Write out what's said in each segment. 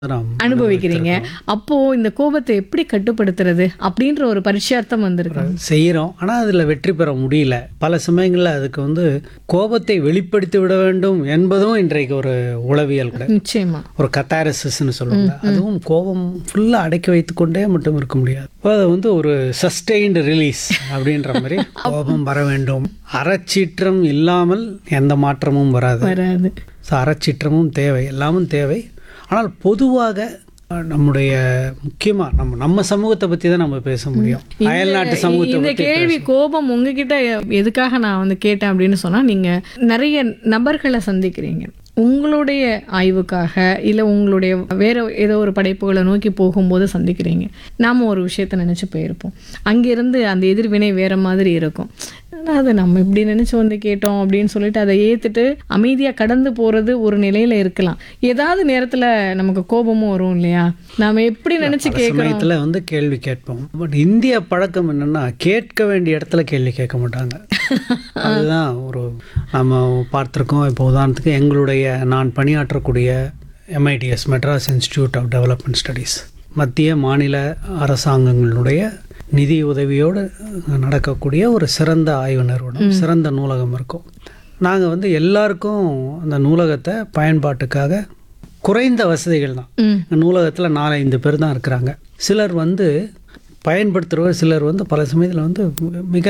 நாம் அனுபவிக்கிறீங்க அப்போ இந்த கோபத்தை எப்படி கட்டுப்படுத்துறது அப்படின்ற ஒரு பரிட்சார்த்தம் வந்திருக்கு செய்கிறோம் ஆனால் அதில் வெற்றி பெற முடியல பல சமயங்களில் அதுக்கு வந்து கோபத்தை வெளிப்படுத்தி விட வேண்டும் என்பதும் இன்றைக்கு ஒரு உளவியல் கூட நிச்சயமா ஒரு கத்தாரசிஸ்ன்னு சொல்லுவாங்க அதுவும் கோபம் ஃபுல்லாக அடக்கி வைத்துக்கொண்டே மட்டும் இருக்க முடியாது அப்போ அது வந்து ஒரு சஸ்டெயின்டு ரிலீஸ் அப்படின்ற மாதிரி கோபம் வர வேண்டும் அறச்சீற்றம் இல்லாமல் எந்த மாற்றமும் வராது வராது ஸோ அறச்சீற்றமும் தேவை எல்லாமும் தேவை ஆனால் பொதுவாக அஹ், நம்முடைய முக்கியமாக நம்ம நம்ம சமூகத்தை பற்றி தான் நம்ம பேச முடியும் அயல்நாட்டு சமூகத்தை இந்த பற்றி கேள்வி கோபம் உங்ககிட்ட எதுக்காக நான் வந்து கேட்டேன் அப்படின்னு சொன்னா நீங்க நிறைய நபர்களை சந்திக்கிறீங்க உங்களுடைய ஆய்வுக்காக இல்லை உங்களுடைய வேற ஏதோ ஒரு படைப்புகளை நோக்கி போகும்போது சந்திக்கிறீங்க நாம ஒரு விஷயத்த நினைச்சு போயிருப்போம் அங்கிருந்து அந்த எதிர்வினை வேற மாதிரி இருக்கும் ஆனா, அதை நம்ம இப்படி நினைச்சு வந்து கேட்டோம் அப்படின்னு சொல்லிட்டு அதை ஏத்துட்டு அமைதியா கடந்து போறது ஒரு நிலையில இருக்கலாம் ஏதாவது நேரத்துல நமக்கு கோபமும் வரும் இல்லையா நாம எப்படி நினைச்சு பல கேட்கறோம் சமயத்தில் வந்து கேள்வி கேட்போம் பட் இந்திய பழக்கம் என்னன்னா கேட்க வேண்டிய இடத்துல கேள்வி கேட்க மாட்டாங்க அதுதான் ஒரு நம்ம பார்த்துருக்கோம் இப்போ உதாரணத்துக்கு எங்களுடைய நான் பணியாற்றக்கூடிய MIDS Madras institute of development studies மத்திய மாநில அரசாங்கங்களுடைய நிதி உதவியோடு நடக்கக்கூடிய ஒரு சிறந்த ஆய்வு நிறுவனம் சிறந்த நூலகம் இருக்கும் நாங்கள் வந்து எல்லாருக்கும் அந்த நூலகத்தை பயன்பாட்டுக்காக குறைந்த வசதிகள் தான் ம் நூலகத்தில் நாலஞ்சு பேர் தான் இருக்கிறாங்க சிலர் வந்து பயன்படுத்துகிறவர் சிலர் வந்து பல சமயத்தில் வந்து மிக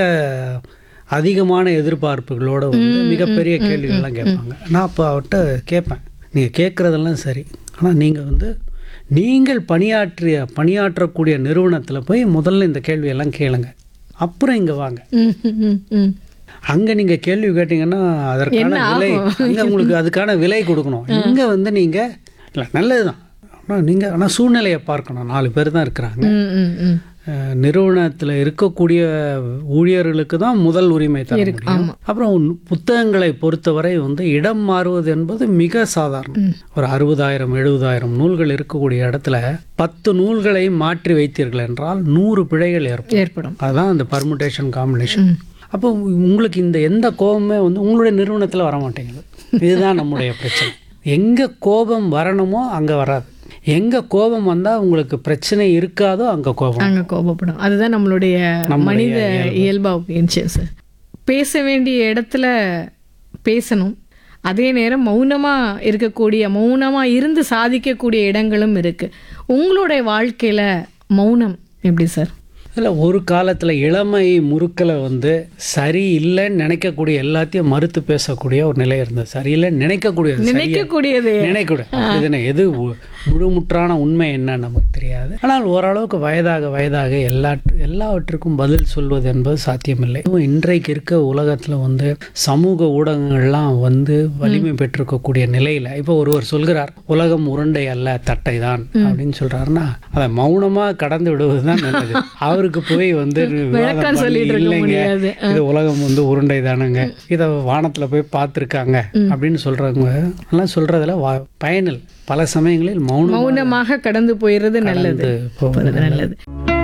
அதிகமான எதிர்பார்ப்புகளோட வந்து மிகப்பெரிய கேள்விகள்லாம் கேட்பாங்க நான் அப்போ அவர்கிட்ட கேட்பேன் நீங்கள் கேட்குறதெல்லாம் சரி ஆனால் நீங்கள் வந்து நீங்கள் பணியாற்றிய பணியாற்றக்கூடிய நிறுவனத்தில் போய் முதல்ல இந்த கேள்வியெல்லாம் கேளுங்க அப்புறம் இங்கே வாங்க ம் ம் ம் அங்கே நீங்கள் கேள்வி கேட்டிங்கன்னா அதற்கான விலை அங்கே உங்களுக்கு அதுக்கான விலை கொடுக்கணும் இங்கே வந்து நீங்கள் இல்லை நல்லது தான் ஆனால் நீங்கள் ஆனால் சூழ்நிலையை பார்க்கணும் நாலு பேர் தான் இருக்கிறாங்க ம் ம் ம் நிறுவனத்தில் இருக்கக்கூடிய ஊழியர்களுக்கு தான் முதல் உரிமை தர முடியும் அப்புறம் உன் புத்தகங்களை பொறுத்தவரை வந்து இடம் மாறுவது என்பது மிக சாதாரணம் ஒரு அறுபதாயிரம் எழுபதாயிரம் நூல்கள் இருக்கக்கூடிய இடத்துல பத்து நூல்களை மாற்றி வைத்தீர்கள் என்றால் நூறு பிழைகள் ஏற்படும் ஏற்படும் அதுதான் அந்த பர்முடேஷன் காம்பினேஷன் அப்போ உங்களுக்கு இந்த எந்த கோபமே வந்து உங்களுடைய நிறுவனத்தில் வர மாட்டேங்குது இதுதான் நம்முடைய பிரச்சனை எங்கே கோபம் வரணுமோ அங்கே வராது எங்கே கோபம் வந்தால் உங்களுக்கு பிரச்சனை இருக்காதோ அங்கே கோபம் நாங்க கோபப்படும் அதுதான் நம்மளுடைய மனித இயல்பா போயிடுச்சு சார் பேச வேண்டிய இடத்துல பேசணும் அதே நேரம் மௌனமா இருக்கக்கூடிய மௌனமா இருந்து சாதிக்கக்கூடிய இடங்களும் இருக்கு உங்களுடைய வாழ்க்கையில மௌனம் எப்படி சார் இல்லை ஒரு காலத்தில் இளமை முறுக்கலை வந்து சரி இல்லைன்னு நினைக்கக்கூடிய எல்லாத்தையும் மறுத்து பேசக்கூடிய ஒரு நிலை இருந்தது சரியில்லைன்னு நினைக்கக்கூடிய நினைக்கக்கூடியது நினைக்கூட இதுன எது உ- முழுமுற்றான உண்மை என்ன நமக்கு தெரியாது ஆனால் ஓரளவுக்கு வயதாக வயதாக எல்லா எல்லாவற்றுக்கும் பதில் சொல்வது என்பது சாத்தியமில்லை அதுவும் இன்றைக்கு இருக்க உலகத்தில் வந்து சமூக ஊடகங்கள்லாம் வந்து வலிமை பெற்றிருக்கக்கூடிய நிலையில் இப்போ ஒருவர் சொல்கிறார் உலகம் உருண்டை அல்ல தட்டை தான் அப்படின்னு சொல்றாருன்னா அதை மௌனமா கடந்து விடுவது தான் நல்லது அவருக்கு போய் வந்து விவாதம் பண்ணி, சொல்லிட்டு இருக்க இல்லைங்க முடியாது. இது உலகம் வந்து உருண்டை தானுங்க இதை வானத்துல போய் பார்த்துருக்காங்க அப்படின்னு சொல்றவங்க எல்லாம் சொல்றதுல வா- பயனில் பல சமயங்களில் மௌனம் மௌனமாக கடந்து போயிடுறது நல்லது போவது போறது நல்லது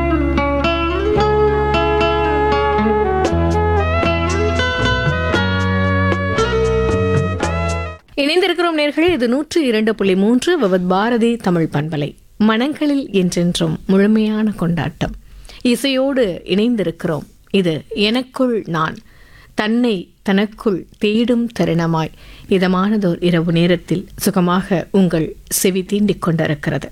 இணைந்திருக்கிறோம் நேர்களே இது நூற்று இரண்டு புள்ளி மூன்று விவத் பாரதி தமிழ் பண்பலை மனங்களில் என்றென்றும் முழுமையான கொண்டாட்டம் இசையோடு இணைந்திருக்கிறோம் இது எனக்குள் நான் தன்னை தனக்குள் தேடும் தருணமாய் இதமானதோர் இரவு நேரத்தில் சுகமாக உங்கள் செவி தீண்டிக் கொண்டிருக்கிறது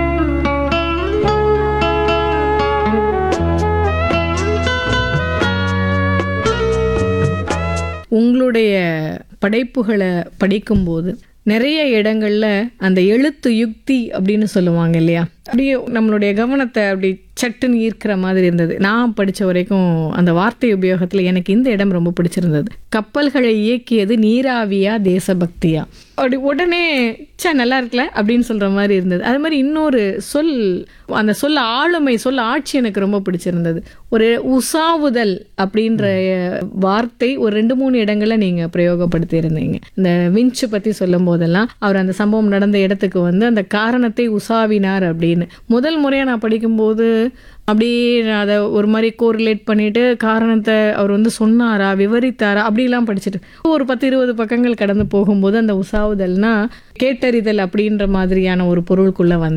உங்களுடைய படைப்புகளை படிக்கும்போது நிறைய இடங்கள்ல அந்த எழுத்து யுக்தி அப்படின்னு சொல்லுவாங்க இல்லையா அப்படியே நம்மளுடைய கவனத்தை அப்படி சட்டுன்னு ஈர்க்கிற மாதிரி இருந்தது நான் படிச்ச வரைக்கும் அந்த வார்த்தை உபயோகத்துல எனக்கு இந்த இடம் ரொம்ப பிடிச்சிருந்தது கப்பல்களை இயக்கியது நீராவியா தேசபக்தியா அப்படி உடனே ச்சே நல்லா இருக்குல்ல அப்படின்னு சொல்ற மாதிரி இருந்தது அது மாதிரி இன்னொரு சொல் அந்த சொல் ஆளுமை சொல் ஆட்சி எனக்கு ரொம்ப பிடிச்சிருந்தது ஒரு உசாவுதல் அப்படின்ற வார்த்தை ஒரு ரெண்டு மூணு இடங்கள்ல நீங்க பிரயோகப்படுத்தி இருந்தீங்க இந்த விஞ்சு பத்தி சொல்லும் போதெல்லாம் அவர் அந்த சம்பவம் நடந்த இடத்துக்கு வந்து அந்த காரணத்தை உசாவினார் அப்படின்னு முதல் முறையா நான் படிக்கும்போது அப்படியே அதை ஒரு மாதிரி கோரிலேட் பண்ணிட்டு காரணத்தை அவர் வந்து சொன்னாரா விவரித்தாரா அப்படிலாம் படிச்சுட்டு ஒரு பத்து இருபது பக்கங்கள் கடந்து போகும்போது அந்த உசாவுதல்னா கேட்டறிதல் அப்படின்ற மாதிரியான ஒரு பொருளுக்குள்ள வந்து